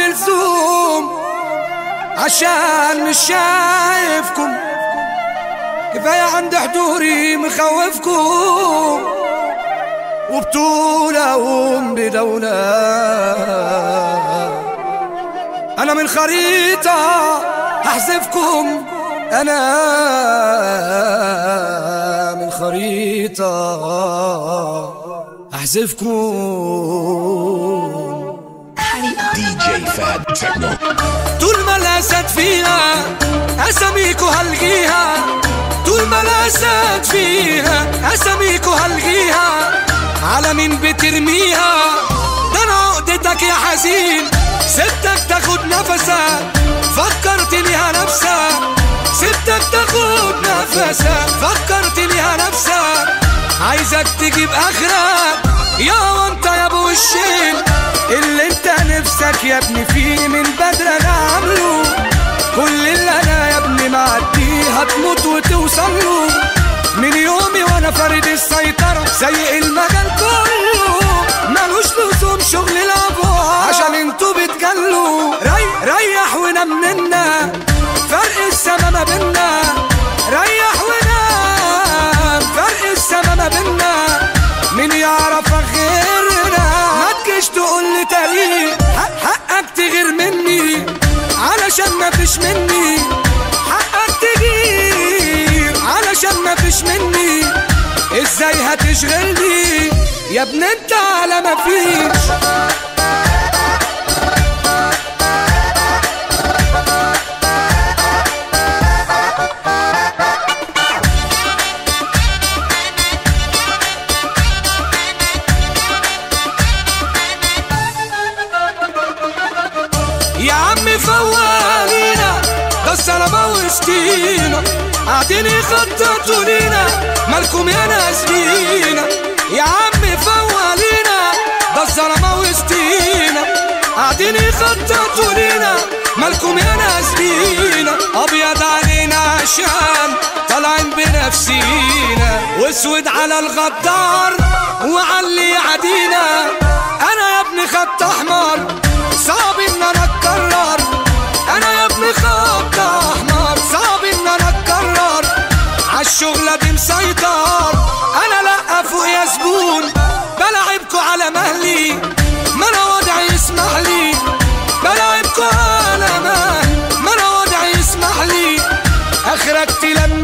بالزوم عشان مش شايفكم كفاية عند حضوري مخوفكم وبطولة وام بدولة أنا من خريطة أحذفكم أنا من خريطة أحذفكم DJ Fab Techno. طول ما الاسد فيها اساميكو هلغيها طول ما الاسد فيها اساميكو هلغيها على مين بترميها ده انا عقدتك يا حزين سبتك تاخد نفسك فكرت ليها نفسك سبتك تاخد نفسك فكرت ليها نفسك عايزك تجيب اخرك يا وانت يا ابو الشين اللي انت نفسك يا ابني فيه من بدر انا عامله كل اللي انا يا ابني معديه هتموت وتوصل له من يومي وانا فارد السيطرة سايق المجال كله ملوش لزوم شغل الابواب عشان انتوا بتجلوا ري ريح ونام منا فرق السما ما بينا ريح ونام فرق السما ما بينا مين يعرفك غيرنا ما تجيش تقول لي تاريخ حق حقك تغير مني علشان ما فيش مني حقك تغير علشان ما فيش مني ازاي هتشغلني يا ابن انت على ما فيش يا عم فوالينا بس انا بوشتينا قاعدين يخططوا لينا مالكم يا ناس بينا يا عم فوالينا بس انا بوشتينا قاعدين يخططوا لينا مالكم يا ناس بينا ابيض علينا عشان طالعين بنفسينا واسود على الغدار وعلى اللي يعدينا انا يا ابني خط احمر صعب ان انا اتكرر انا يا ابني خط احمر صعب ان انا اتكرر عالشغلة دي مسيطر انا لا فوق يا زبون بلعبكوا على مهلي ما انا وضعي يسمح لي بلعبكوا على مهلي ما انا وضعي يسمح لي اخرك تلم